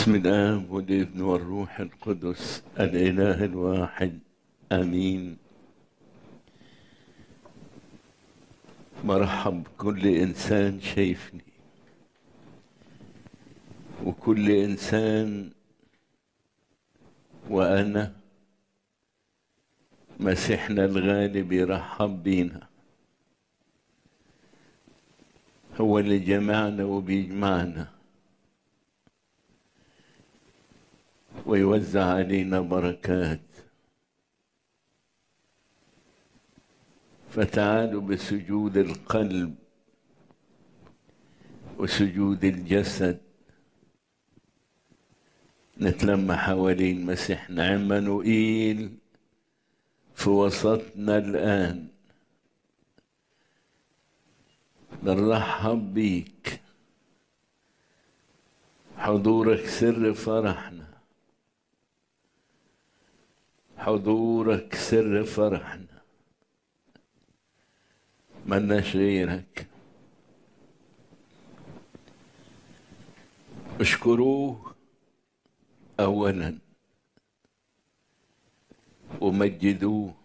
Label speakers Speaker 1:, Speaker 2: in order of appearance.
Speaker 1: بسم الآب والابن والروح القدس الإله الواحد آمين مرحب بكل إنسان شايفني وكل إنسان وأنا مسيحنا الغالي بيرحب بينا هو اللي جمعنا وبيجمعنا ويوزع علينا بركات فتعالوا بسجود القلب وسجود الجسد نتلم حوالين مسيحنا عمانوئيل في وسطنا الآن بنرحب بيك حضورك سر فرحنا حضورك سر فرحنا ملناش غيرك اشكروه اولا ومجدوه